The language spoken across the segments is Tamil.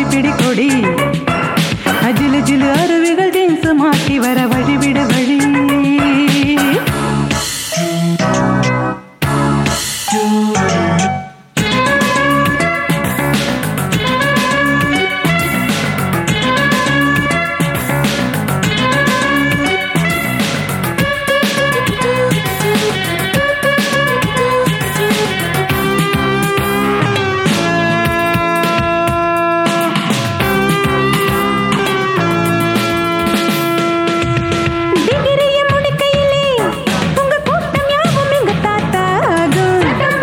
பிடி கொடி அஜிலு ஜிலு அருவிகள் ஜீன்ஸ் மாட்டி வர வழிவிடு வழி டிகிரிய முடிக்கையிலே உங்க கூட்டம் யாவும் எங்க தாத்தாகும்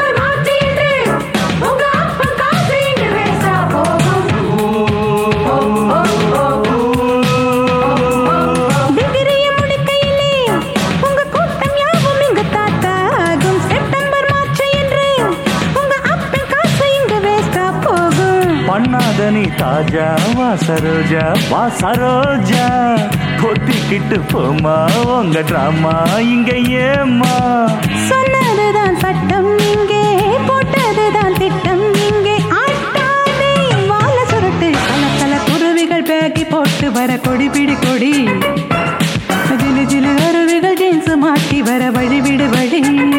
டிகிரிய முடிக்கையிலே உங்க கூட்டம் யாவும் எங்க தாத்தாகும் செப்டம்பர் மார்ச் என்று உங்க அப்பன் காசு இங்க வேஸ்டா போகும் பண்ணாத நீ தாஜா வா சரோஜா வா சரோஜா கொத்திக்கிட்டு போமா உங்க டிராமா இங்க ஏமா சொன்னதுதான் சட்டம் இங்கே போட்டதுதான் திட்டம் இங்கே ஆட்டாதே வாழ சுருட்டு கல கல குருவிகள் பேக்கி போட்டு வர கொடி பிடி கொடி ஜிலு ஜிலு அருவிகள் ஜீன்ஸ் மாட்டி வர வழி விடு வழி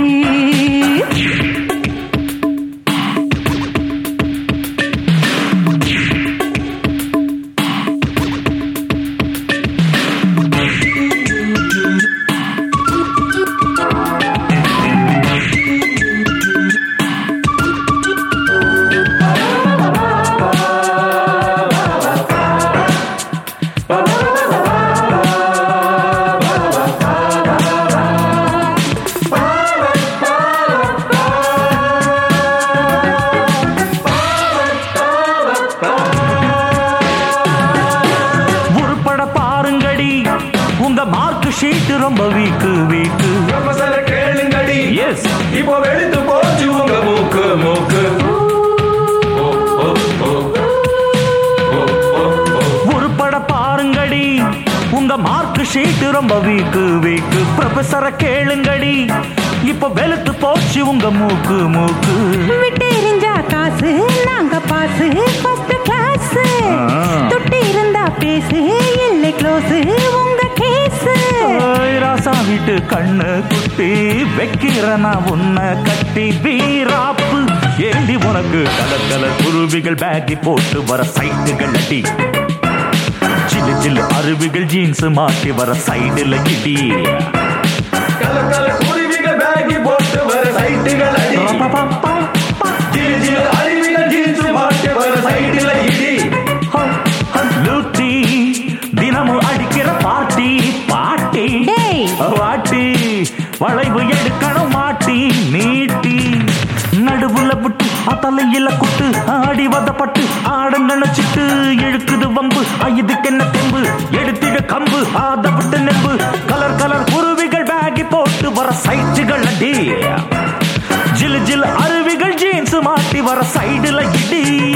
உருப்பட பாருங்கடி உங்க மார்க் ஷீட் ரொம்ப வீக்கு வீக்கு ப்ரொஃபசர கேளுங்கடி எஸ் இப்போ வெளுத்து போச்சு உங்க மூக்கு மூக்கு ஓ, ஓ, ஓ. ஓ, ஓ, ஓ. உருப்பட பாருங்கடி உங்க மார்க் ஷீட் ரொம்ப வீக்கு வீக்கு ப்ரொஃபஸர கேளுங்கடி இப்ப வெளுத்து போச்சு உங்க மூக்கு மூக்கு விட்டு எரிஞ்சா காசு நாங்க பாசு ஃபர்ஸ்ட் கிளாஸ் ஆ. தொட்டி இருந்தா பேசு இல்லை க்ளோஸ் உங்க கேஸ் ஓய், ராசா வீட்டு கண்ணு குட்டி வைக்கிறனா உன்னை கட்டி வீராப்பு ஏண்டி உனக்கு கலர் கலர் குருவிகள் பேக்கி போட்டு வர சைட்டுகள் அடி சில்லு சில்லு அருவிகள் ஜீன்ஸ் மாட்டி வர சைடுல இடி கல கல குருவிகள் பேக்கி போட்டு வர சைட்டுகள் அடி ரபபப்பா, ஜிலு ஜிலு அருவிகள் ஜீன்ஸ் மாட்டி வர சைடுல இடி ஹோ, ஹோ, லூட்டி தினமும் அடிக்கிற பாட்டி பாட்டி டேய். வாட்டி வளைவு எடுக்கணும் மாட்டி நீட்டி நடுவுல விட்டு தலையில குட்டு ஆடி வதப்பட்டு ஆட நினைச்சிட்டு இழுக்குது வம்பு ஆ, இதுக்கு என்ன தெம்பு எடுத்திட கம்பு ஆத விட்டு நெம்பு கலர் கலர் குருவிகள் பேகி போட்டு வர சைட்டுகள் அடி ஜிலு ஜிலு அருவிகள் ஜீன்ஸ் மாட்டி வர சைடுல இடி